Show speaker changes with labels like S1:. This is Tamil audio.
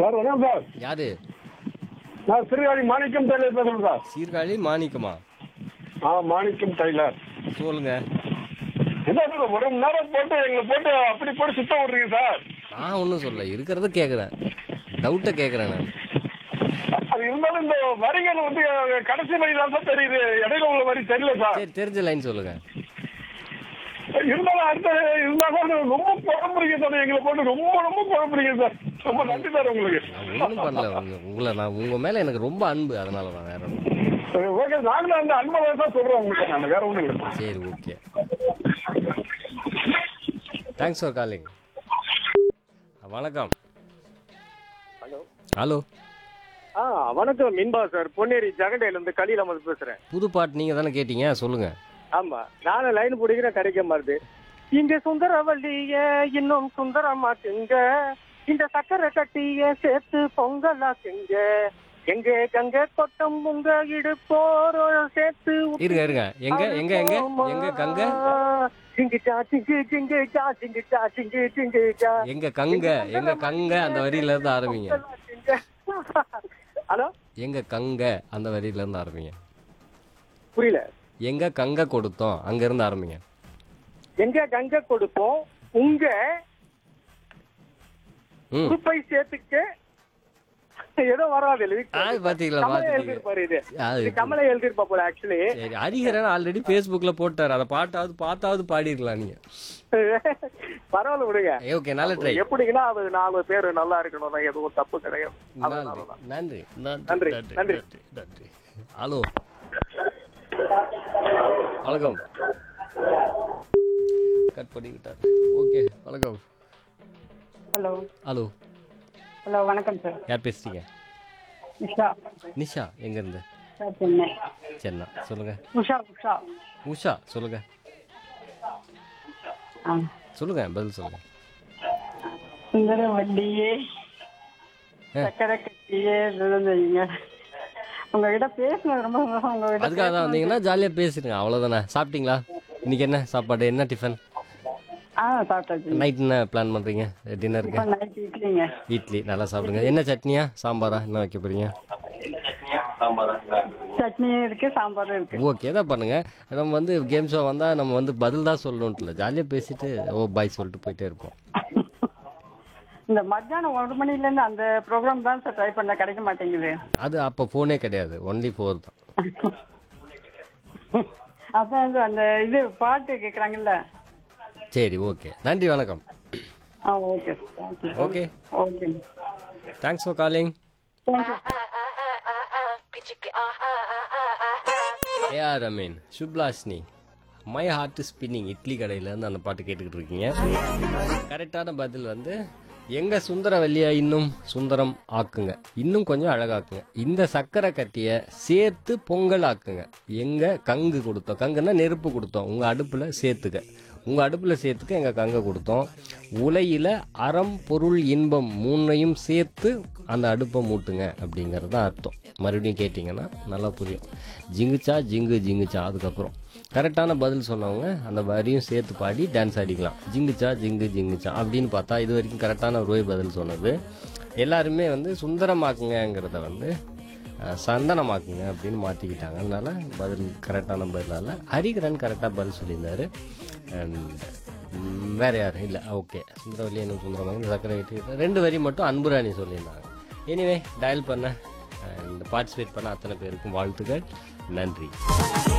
S1: சார் வணக்கம் சார்
S2: யாரு
S1: நான் சிறுகாழி மாணிக்கம் டெய்லர் பேசுறேன் சார்
S2: சீர்காழி மாணிக்கமா
S1: ஆ மாணிக்கம் டெய்லர்
S2: சொல்லுங்க
S1: என்ன சார் ஒரு மணி நேரம் போட்டு எங்களை போட்டு அப்படி போட்டு சுத்தம் விடுறீங்க சார்
S2: நான் ஒன்றும் சொல்ல இருக்கிறத கேட்குறேன் டவுட்டை கேட்குறேன் நான்
S1: அது இருந்தாலும் இந்த வரிகள் வந்து கடைசி வரி தான் சார் தெரியுது இடையில உள்ள வரி தெரியல சார்
S2: சரி தெரிஞ்ச லைன் சொல்லுங்க
S1: இருந்தாலும் அடுத்த இருந்தாலும் ரொம்ப குழம்புறீங்க சார் எங்களை போட்டு ரொம்ப ரொம்ப குழம்புறீங்க சார் ரொம்ப நன்றி சார் உங்களுக்கு
S2: நான் ஒன்றும் பண்ணல உங்க- உங்களை நான் உங்கள் மேலே எனக்கு ரொம்ப அன்பு அதனால தான் வேற ஒன்றும்
S1: ஓகே நாங்களும் அந்த அன்பை தான் சொல்றோம் உங்களுக்கு நான் வேற ஒண்ணும் இல்லை
S2: சரி ஓகே தேங்க்ஸ் ஃபார் காலிங் வணக்கம்
S3: ஹலோ
S2: ஹலோ
S3: ஆ வணக்கம் மின்பா சார் பொன்னேரி ஜெகண்டையில இருந்து கலியில் அமர்ந்து பேசுறேன்
S2: புது பாட்டு நீங்கள் தானே கேட்டீங்க சொல்லுங்கள்
S3: ஆமா நானும் லைன் பிடிக்கிறேன் கிடைக்க மாட்டுது இங்க சுந்தரவல்லிய இன்னும் சுந்தரமாக்குங்க இந்த சக்கரை கட்டிய சேர்த்து பொங்கலாக்குங்க எங்க கங்க கொட்டம் உங்க இடுப்போரோ சேர்த்து
S2: இருங்க இருங்க எங்க எங்க எங்க எங்க கங்க
S3: சிங்கிட்டா சிங்கு சிங்குட்டா சிங்குட்டா சிங்கு சிங்குட்டா
S2: எங்க கங்க எங்க கங்க அந்த வரியில இருந்து ஆரம்பிங்க
S3: ஹலோ
S2: எங்க கங்க அந்த வரியில இருந்து ஆரம்பிங்க
S3: புரியல
S2: எங்க கங்க கொடுத்தோம் அங்க இருந்து ஆரம்பிங்க
S3: எங்க கங்க கொடுப்போம் உங்க
S2: ம்
S3: உறுப்பை சேர்த்துக்க ஏதோ வராது இல்ல
S2: ஆ, பாத்தீங்களா,
S3: கமலை
S2: பாத்தீங்க.
S3: எழுதிருப்பாரு இது
S2: அது
S3: இது கமலை எழுதிருப்பா போல ஆக்சுவலி
S2: சரி ஹரிஹரன் ஆல்ரெடி ஃபேஸ்புக்கில் போட்டார் அதை பாட்டாவது பார்த்தாவது பாடிருக்கலாம் நீங்க
S3: பரவாயில்ல விடுங்க
S2: ஓகே நல்ல ட்ரை
S3: எப்படிங்கன்னா அது நாலு பேர் நல்லா இருக்கணும் எதுவும் தப்பு கிடையாது அதனாலதான்.
S2: நன்றி
S3: நன்றி, நன்றி.
S2: நன்றி ஹலோ வணக்கம் கட் பண்ணிக்கிட்டார் ஓகே வணக்கம்
S4: ஹலோ
S2: ஹலோ
S4: ஹலோ வணக்கம் சார்
S2: யார் பேசுறீங்க
S4: உஷா
S2: நிஷா எங்க இருந்து
S4: சார் சென்னை
S2: சென்னா சொல்லுங்க
S4: உஷா உஷா
S2: உஷா சொல்லுங்க
S4: ஆ
S2: சொல்லுங்க பதில் சொல்லுங்க
S4: சுந்தர வண்டியே சக்கரை கட்டியே இருந்தீங்க உங்ககிட்ட பேசினது ரொம்ப சந்தோஷம் உங்ககிட்ட
S2: அதுக்காக தான் வந்தீங்கன்னா ஜாலியாக பேசுறீங்க அவ்வளோதானே சாப்பிட்டீங்களா இன்னைக்கு என்ன சாப்பாடு என்ன டிஃபன்
S4: ஆ சாப்பிட்டாச்சு
S2: நைட் என்ன பிளான் பண்ணுறீங்க டின்னருக்கு
S4: இப்போ நைட் இட்லிங்க
S2: இட்லி நல்லா சாப்பிடுங்க என்ன சட்னியா சாம்பாரா என்ன வைக்க போறீங்க
S4: சட்னியும் இருக்கு சாம்பாரும் இருக்கு
S2: ஓகே தான் பண்ணுங்க நம்ம வந்து கேம் ஷோ வந்தால் நம்ம வந்து பதில் தான் சொல்லணுன்ட்டு இல்லை ஜாலியாக பேசிட்டு ஓ பாய் சொல்லிட்டு போயிட்டே இருப்போம்
S4: இந்த மத்தியானம் ஒரு மணில இருந்து அந்த ப்ரோக்ராம் தான் சார் ட்ரை பண்ண கிடைக்க மாட்டேங்குது
S2: அது அப்போ ஃபோனே கிடையாது ஒன்லி ஃபோர் தான்
S4: அதான் இது அந்த இது பாட்டு கேட்குறாங்கல்ல
S2: சரி ஓகே நன்றி வணக்கம்
S4: ஆ okay sir thank you
S2: okay
S4: okay
S2: thanks for calling
S4: thank you
S2: AR Ameen சுப்லாஷ்னி மை ஹார்ட் ஸ்பின்னிங் இட்லி கடையிலேருந்து அந்த பாட்டு கேட்டுக்கிட்டு இருக்கீங்க கரெக்டான பதில் வந்து எங்க சுந்தரவல்லியா இன்னும் சுந்தரம் ஆக்குங்க இன்னும் கொஞ்சம் அழகாக்குங்க இந்த சக்கரை கட்டிய சேர்த்து பொங்கல் ஆக்குங்க எங்க கங்கு கொடுத்தோம் கங்குன்னா நெருப்பு கொடுத்தோம் உங்க அடுப்புல சேர்த்துக்க உங்க அடுப்புல சேர்த்துக்க எங்க கங்க கொடுத்தோம் உலையில அறம் பொருள் இன்பம் மூணையும் சேர்த்து அந்த அடுப்பை மூட்டுங்க அப்படிங்கிறது தான் அர்த்தம் மறுபடியும் கேட்டிங்கன்னா நல்லா புரியும் ஜிங்குச்சா ஜிங்கு ஜிங்குச்சா அதுக்கப்புறம் கரெக்டான பதில் சொன்னவங்க அந்த வரியும் சேர்த்து பாடி டான்ஸ் ஆடிக்கலாம் ஜிங்குச்சா ஜிங்கு ஜிங்குச்சா அப்படின்னு பார்த்தா இது வரைக்கும் கரெக்டான ரோய் பதில் சொன்னது எல்லாருமே வந்து சுந்தரமாக்குங்கிறத வந்து அஹ், சந்தனமாக்குங்க அப்படின்னு மாற்றிக்கிட்டாங்க அதனால பதில் கரெக்டான பதிலால் ஹரிகரன் கரெக்டாக பதில் சொல்லியிருந்தாரு அண்ட் வேற யாரும் இல்லை ஓகே சுந்தரவல்லி என்ன சுந்தரமாக சக்கரை வெட்டி ரெண்டு வரி மட்டும் அன்புராணி சொல்லியிருந்தாங்க எனிவே டயல் பண்ண அண்ட் பார்ட்டிசிபேட் பண்ண அத்தனை பேருக்கும் வாழ்த்துக்கள் நன்றி